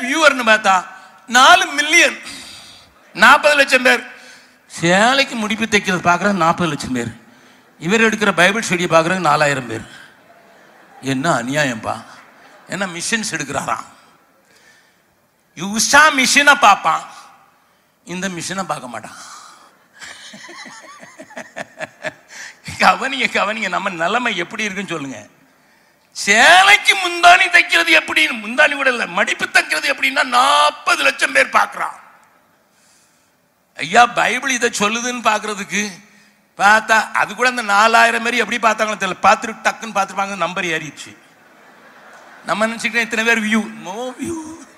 வியூவர்னு பார்த்தா நாலு மில்லியன் நாற்பது லட்சம் பேர் சேலைக்கு முடிப்பு தைக்கிறது பார்க்குறது நாற்பது லட்சம் பேர் இவர் எடுக்கிற பைபிள் ஸ்டடியை பார்க்குறது நாலாயிரம் பேர் என்ன அநியாயம்ப்பா என்ன மிஷின்ஸ் எடுக்கிறாராம் யுஷா மிஷினை பார்ப்பான் இந்த மிஷினை பார்க்க மாட்டான் கவனிங்க கவனிங்க நம்ம நிலைமை எப்படி இருக்குன்னு சொல்லுங்க சேலைக்கு முந்தானி தைக்கிறது எப்படின்னு முந்தானி கூட இல்ல மடிப்பு தைக்கிறது எப்படின்னா நாற்பது லட்சம் பேர் பார்க்கறான் ஐயா பைபிள் இதை சொல்லுதுன்னு பார்க்கிறதுக்கு பார்த்தா அது கூட அந்த நாலாயிரம் பேர் எப்படி பார்த்தாங்களோ தெரியல பார்த்துட்டு டக்குன்னு பார்த்துருப்பாங்க நம்பர் ஏறிடுச்சு நம்ம நினைச்சுக்கிட்டேன் இத்தனை பேர் view no view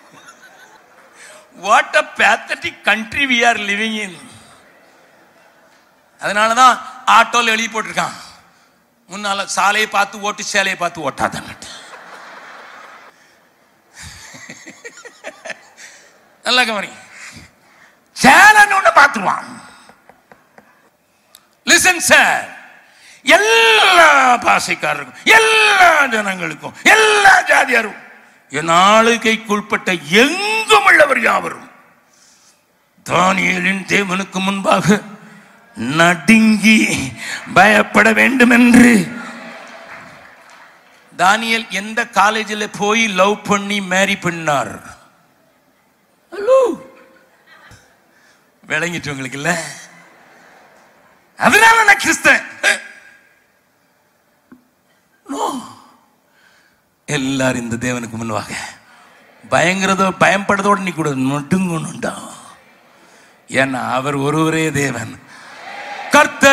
what a pathetic country we are living in அதனால தான் ஆட்டோல எழுதி போட்டிருக்கான் முன்னால சாலையை பார்த்து ஓட்டு சேலையை பார்த்து ஓட்டாதங்க நல்லா கவனி சேலன்னு ஒண்ணு பார்த்துருவான் லிசன் சார் எல்லா பாசைக்காரருக்கும் எல்லா ஜனங்களுக்கும் எல்லா ஜாதியாரும் என் ஆளுகைக்குட்பட்ட எங்கும் உள்ளவர் யாவரும் தானியலின் தேவனுக்கு முன்பாக நடுங்கி பயப்பட வேண்டும் என்று தானியல் எந்த காலேஜில் போய் லவ் பண்ணி மேரி பண்ணார் ஹலோ விளங்கிட்டு உங்களுக்கு இல்ல அதனால நான் கிறிஸ்தன் No. எல்லாரும் இந்த தேவனுக்கு முன்பாக பயங்கிறதோ பயப்படுறதோட நீ கூட நொட்டுங்கணுண்டா ஏன்னா அவர் ஒருவரே தேவன் கர்த்தர்